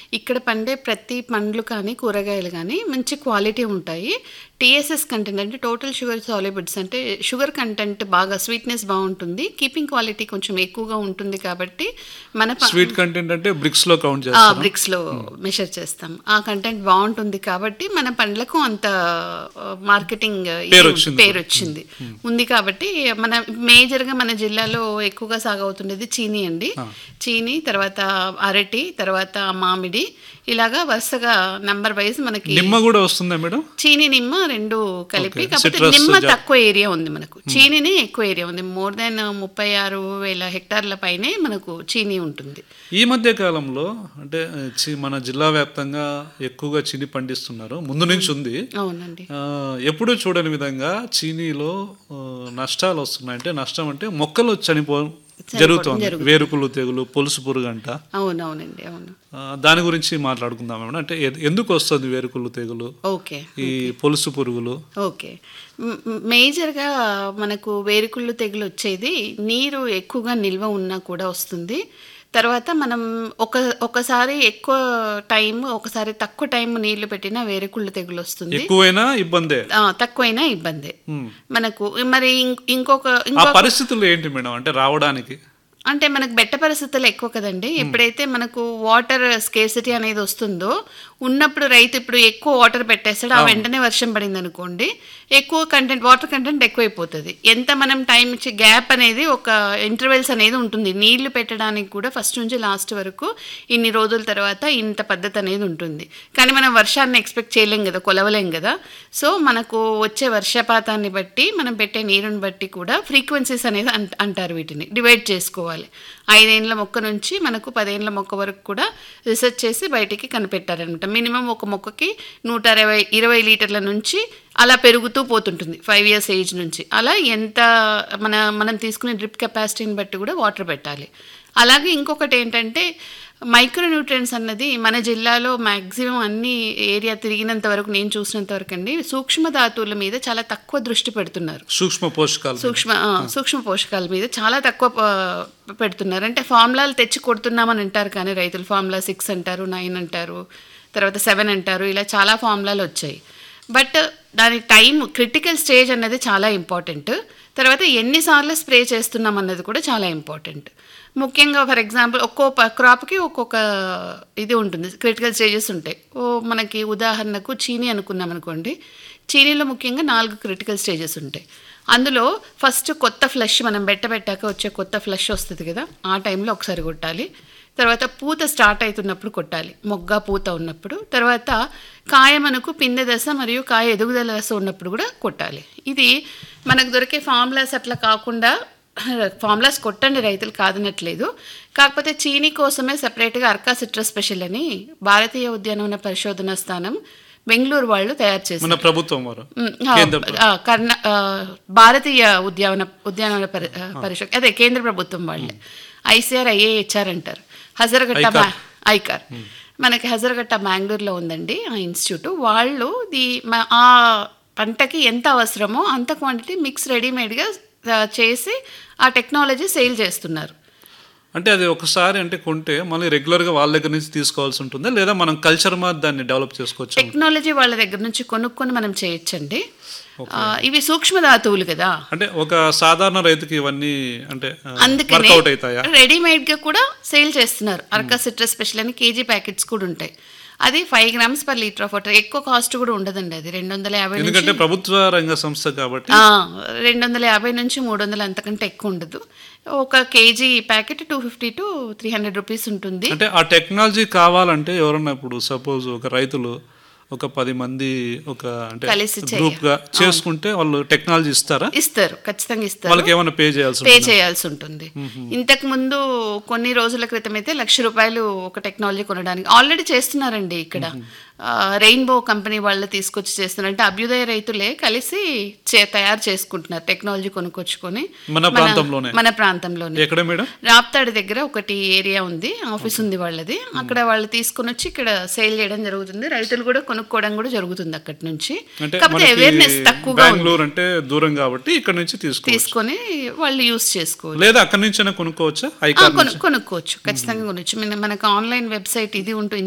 ఇక్కడ పండే ప్రతి పండ్లు కానీ కూరగాయలు కానీ మంచి క్వాలిటీ ఉంటాయి టీఎస్ఎస్ కంటెంట్ అంటే టోటల్ షుగర్ సాలిబిడ్స్ అంటే షుగర్ కంటెంట్ బాగా స్వీట్నెస్ బాగుంటుంది కీపింగ్ క్వాలిటీ కొంచెం ఎక్కువగా ఉంటుంది కాబట్టి మన ప- స్వీట్ కంటెంట్ అంటే బ్రిక్స్ లో కౌంట్ ఆ చేస్తాం బ్రిక్స్ లో మెషర్ చేస్తాం ఆ కంటెంట్ బాగుంటుంది కాబట్టి మన పండ్లకు అంత మార్కెటింగ్ పేరు వచ్చింది. పేరు వచ్చింది ఉంది కాబట్టి మన మేజర్ గా మన జిల్లాలో ఎక్కువగా సాగవుతుండేది చీనీ అండి చీనీ తర్వాత అరటి తర్వాత మామిడి ఇలాగా వరుసగా నంబర్ వైజ్ మనకి నిమ్మ కూడా వస్తుందా మేడం చీనీ నిమ్మ రెండు కలిపి Okay. కాకపోతే Citrus నిమ్మ జా- తక్కువ ఏరియా ఉంది మనకు చీనీనే ఎక్కువ ఏరియా ఉంది మోర్ దెన్ ముప్పై ఆరు వేల హెక్టార్ల పైనే మనకు చీనీ ఉంటుంది ఈ మధ్య కాలంలో అంటే చి- మన జిల్లా వ్యాప్తంగా ఎక్కువగా చీని పండిస్తున్నారు ముందు నుంచి ఉంది అవునండి ఆ, ఎప్పుడూ చూడని విధంగా చీనీలో ఆ, నష్టాలు వస్తున్నాయి అంటే నష్టం అంటే మొక్కలు చనిపో జరుగుతోంది వేరుకులు తెగులు పొలుసు పురుగు అంట అవునవునండి అవును ఆ, దాని గురించి మాట్లాడుకుందాం మేడం అంటే ఎ- ఎందుకు వస్తుంది వేరుకులు తెగులు ఓకే ఈ పొలుసు పురుగులు ఓకే మ్- మ్- మేజర్గా మనకు వేరుకుళ్ళు తెగులు వచ్చేది నీరు ఎక్కువగా నిల్వ ఉన్నా కూడా వస్తుంది తర్వాత మనం ఒక ఒకసారి ఎక్కువ టైం ఒకసారి తక్కువ టైం నీళ్లు పెట్టినా వేరుకుళ్ళు తెగులు వస్తుంది ఎక్కువైనా ఇబ్బందే ఆ, తక్కువైనా ఇబ్బందే ఉమ్. మనకు మరి ఇం- ఇంకొక ఆ ఇంకొక పరిస్థితులు ఏంటి మేడం అంటే రావడానికి అంటే మనకు బెట్ట పరిస్థితులు ఎక్కువ కదండి ఎప్పుడైతే మనకు వాటర్ స్కేసిటీ అనేది వస్తుందో ఉన్నప్పుడు రైతు ఇప్పుడు ఎక్కువ వాటర్ పెట్టేస్తాడు ఆ వెంటనే వర్షం పడింది అనుకోండి ఎక్కువ కంటెంట్ వాటర్ కంటెంట్ ఎక్కువైపోతుంది ఎంత మనం టైం ఇచ్చే గ్యాప్ అనేది ఒక ఇంటర్వెల్స్ అనేది ఉంటుంది నీళ్లు పెట్టడానికి కూడా ఫస్ట్ నుంచి లాస్ట్ వరకు ఇన్ని రోజుల తర్వాత ఇంత పద్ధతి అనేది ఉంటుంది కానీ మనం వర్షాన్ని ఎక్స్పెక్ట్ చేయలేం కదా కొలవలేం కదా సో మనకు వచ్చే వర్షపాతాన్ని బట్టి మనం పెట్టే నీరుని బట్టి కూడా ఫ్రీక్వెన్సీస్ అనేది అంట- అంటారు వీటిని డివైడ్ చేసుకోవాలి ఐదేండ్ల మొక్క నుంచి మనకు పదేండ్ల మొక్క వరకు కూడా రీసెర్చ్ చేసి బయటికి కనిపెట్టారనమాట మినిమం ఒక మొక్కకి నూట అరవై ఇరవై లీటర్ల నుంచి అలా పెరుగుతూ పోతుంటుంది ఫైవ్ ఇయర్స్ ఏజ్ నుంచి అలా ఎంత మన మనం తీసుకునే డ్రిప్ కెపాసిటీని బట్టి కూడా వాటర్ పెట్టాలి అలాగే ఇంకొకటి ఏంటంటే మైక్రో న్యూట్రియన్స్ అన్నది మన జిల్లాలో మ్యాక్సిమం అన్ని ఏరియా తిరిగినంత వరకు నేను చూసినంత వరకు అండి సూక్ష్మ ధాతువుల మీద చాలా తక్కువ దృష్టి పెడుతున్నారు సూక్ష్మ పోషకాలు సూక్ష్మ ఆ, సూక్ష్మ పోషకాల మీద చాలా తక్కువ ఆ, పెడుతున్నారు అంటే ఫార్ములాలు తెచ్చి కొడుతున్నామని అంటారు కానీ రైతులు ఫార్ములా సిక్స్ అంటారు నైన్ అంటారు తర్వాత సెవెన్ అంటారు ఇలా చాలా ఫార్ములాలు వచ్చాయి బట్ దాని టైం క్రిటికల్ స్టేజ్ అన్నది చాలా ఇంపార్టెంట్ తర్వాత ఎన్నిసార్లు స్ప్రే చేస్తున్నాం అన్నది కూడా చాలా ఇంపార్టెంట్ ముఖ్యంగా ఫర్ ఎగ్జాంపుల్ ఒక్కో ప- క్రాప్కి ఒక్కొక్క ఇది ఉంటుంది క్రిటికల్ స్టేజెస్ ఉంటాయి ఓ మనకి ఉదాహరణకు చీనీ అనుకున్నాం అనుకోండి చీనీలో ముఖ్యంగా నాలుగు క్రిటికల్ స్టేజెస్ ఉంటాయి అందులో ఫస్ట్ కొత్త ఫ్లష్ మనం బెట్టబెట్టాక వచ్చే కొత్త ఫ్లష్ వస్తుంది కదా ఆ టైంలో ఒకసారి కొట్టాలి తర్వాత పూత స్టార్ట్ అవుతున్నప్పుడు కొట్టాలి మొగ్గ పూత ఉన్నప్పుడు తర్వాత కాయ మనకు పిందె దశ మరియు కాయ ఎదుగుదల దశ ఉన్నప్పుడు కూడా కొట్టాలి ఇది మనకు దొరికే ఫార్ములాస్ అట్లా కాకుండా ఫార్ములాస్ కొట్టండి రైతులు కాదనట్లేదు కాకపోతే చీనీ కోసమే సపరేట్గా అర్కా సిట్రస్ స్పెషల్ అని భారతీయ ఉద్యానవన పరిశోధన స్థానం బెంగళూరు వాళ్ళు తయారు చేశారు మన ప్రభుత్వం వారు మ్, ఆ, కేంద్ర ఆ, కర్ణ ఆ, భారతీయ ఉద్యాన ఉద్యానవన పరి- ఆ, పరిషత్ అదే కేంద్ర ప్రభుత్వం వాళ్ళే ఐసీఆర్ ఐఏహెచ్ఆర్ అంటారు హజరగట్ట ఐకార్. బ్యా- ఐకార్ మనకి హజరగట్ట బెంగళూరులో ఉందండి ఆ ఇన్స్టిట్యూట్ వాళ్ళు ది మ- ఆ పంటకి ఎంత అవసరమో అంత క్వాంటిటీ మిక్స్ రెడీమేడ్గా చేసి ఆ టెక్నాలజీ సేల్ చేస్తున్నారు అంటే అది ఒకసారి అంటే కొంటే మళ్ళీ రెగ్యులర్ గా వాళ్ళ దగ్గర నుంచి తీసుకోవాల్సి ఉంటుందా లేదా మనం కల్చర్ మా దాన్ని డెవలప్ చేసుకోవచ్చు టెక్నాలజీ వాళ్ళ దగ్గర నుంచి కొనుక్కొని మనం చేయొచ్చండి ఆ, ఇవి సూక్ష్మ ధాతువులు కదా అంటే ఒక సాధారణ రైతుకి ఇవన్నీ అంటే అందుకనే వర్కౌట్ అవుతాయా రెడీమేడ్ గా కూడా సేల్ చేస్తున్నారు అర్కా సిట్రస్ స్పెషల్ అని కేజీ ప్యాకెట్స్ కూడా ఉంటాయి అది five grams per litre of water ఎక్కువ కాస్ట్ కూడా ఉండదండి అది రెండు వందల యాభై నుంచి ఎందుకంటే ప్రభుత్వ రంగ సంస్థ కాబట్టి ఆ, రెండు వందల యాభై నుంచి మూడు వందలు అంతకంటే ఎక్కువ ఉండదు ఒక KG packet two fifty to three hundred rupees ఉంటుంది అంటే ఆ టెక్నాలజీ కావాలంటే ఎవరన్నా ఇప్పుడు సపోజ్ ఒక రైతులు ఒక పది మంది ఒక అంటే కలిసి చేయ- గ్రూప్ గా చేసుకుంటే వాళ్ళు టెక్నాలజీ ఇస్తారా ఇస్తారు ఖచ్చితంగా ఇస్తారు వాళ్ళకి ఏమైనా పే చేయాల్సి పే ఉంటుందా? చేయాల్సి ఉంటుంది ఇంతకు ముందు కొన్ని రోజుల క్రితం అయితే లక్ష రూపాయలు ఒక టెక్నాలజీ కొనడానికి ఆల్రెడీ చేస్తున్నారండి ఇక్కడ రెయిన్బో కంపెనీ వాళ్ళు తీసుకొచ్చి చేస్తున్నారు అంటే అభ్యుదయ రైతులే కలిసి చే తయారు చేసుకుంటున్నారు టెక్నాలజీ కొనుక్కొచ్చుకొని మన ప్రాంతంలోనే మన ప్రాంతంలోనే ఎక్కడ మేడం రాప్తాడు దగ్గర ఒకటి ఏరియా ఉంది ఆఫీస్ ఉంది వాళ్ళది అక్కడ వాళ్ళు తీసుకొని వచ్చి ఇక్కడ సేల్ చేయడం జరుగుతుంది రైతులు కూడా కొనుక్కోవడం కూడా జరుగుతుంది అక్కడి నుంచి అంటే కాకపోతే మనకి అవేర్నెస్ తక్కువగా ఉంది బెంగళూరు అంటే దూరం కాబట్టి ఇక్కడ నుంచి తీసుకోవచ్చు తీసుకొని వాళ్ళు యూస్ చేసుకోవచ్చు లేదా అక్కడి నుంచైనా కొనుక్కోవచ్చా ఆ, ఐకార్ కొను- కొనుక్కోవచ్చు ఖచ్చితంగా కొనొచ్చు మన- మనకు ఆన్లైన్ వెబ్సైట్ ఇది ఉంటుంది